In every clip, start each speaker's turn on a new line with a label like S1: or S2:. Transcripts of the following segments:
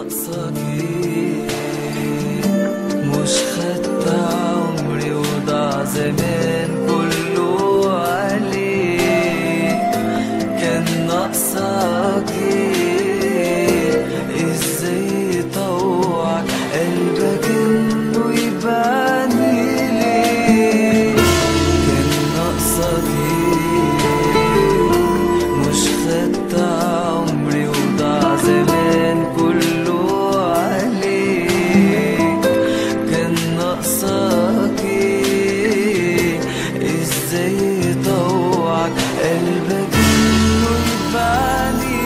S1: ناقصاكي مش خدت عمري وضاع زمان كله عليك كان ناقصاكي ازاي يطوعك قلبك انه يبعني ليه كان ناقصاكي مش خدت عمري وضاع زمان كله عليك كان ناقصاكي ازاي يطوعك قلبك انه يبعني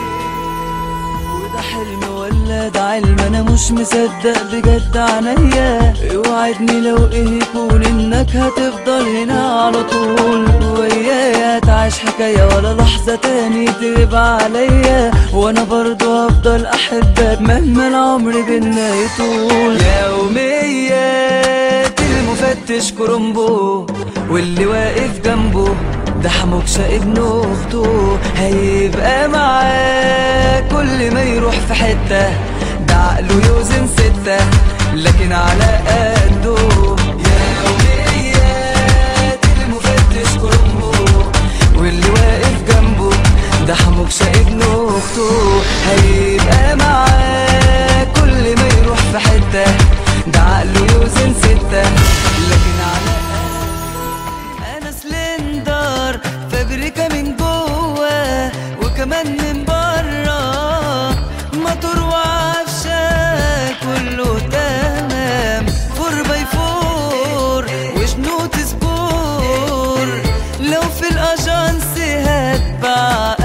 S1: وده حلم ولا ده علم انا مش مصدق بجد عينيا اوعدني لو ايه يكون انك هتفضل هنا على طول ويايا هتعيش حكايه ولا لحظه تاني تبقى عليا وانا برضو هفضل احبك مهما العمر بينا يطول يوميات المفتش كرومبو واللي واقف جنبه ده حموكشة ابن اخته هيبقى معاه كل ما يروح في حتة ده عقله يوزن ستة لكن على قده يا يوميات المفتش كرومبو واللي واقف جنبه ده حموكشة ابن اخته هيبقى معاه كل ما يروح في حتة ده عقله يوزن ستة لكن على انا سلندر فابريكا من جوه وكمان من بره موتور وعفشه كله تمام فور باي فور وشنوط سبور لو في الاجانس هتبع